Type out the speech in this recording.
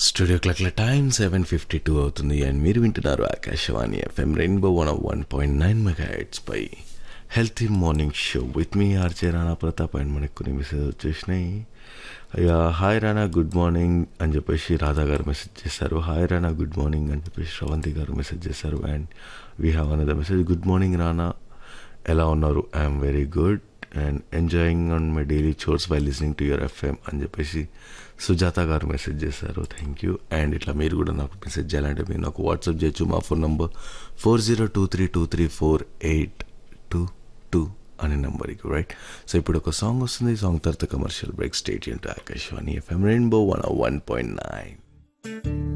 studio క్లాక్ల time seven fifty two అవుతుంది and మీరు వింటున్నారు Akashvani FM Rainbow one one point nine mega పై healthy morning show with me RJ Rana Pratap and మనకు కొన్ని మెసేజ్ వచ్చేసినాయి అయ్యా హాయ్ రాణా గుడ్ మార్నింగ్ అని చెప్పేసి రాధా గారు మెసేజ్ చేశారు హాయ్ రాణా గుడ్ మార్నింగ్ అని చెప్పేసి శ్రవంతి గారు మెసేజ్ చేశారు and we have another message good morning Rana ఎలా ఉన్నారు I'm very good and enjoying on my daily chores by listening to your FM అని చెప్పేసి సుజాత గారు మెసేజ్ చేశారు థ్యాంక్ యూ అండ్ ఇట్లా మీరు కూడా నాకు మెసేజ్ చేయాలంటే మీరు నాకు వాట్సాప్ చేయొచ్చు మా phone number four zero two three two three four eight two two అనే నెంబర్కి రైట్ సో ఇప్పుడు ఒక సాంగ్ వస్తుంది ఈ సాంగ్ తర్వాత commercial break state into Akashvani FM Rainbow one one point nine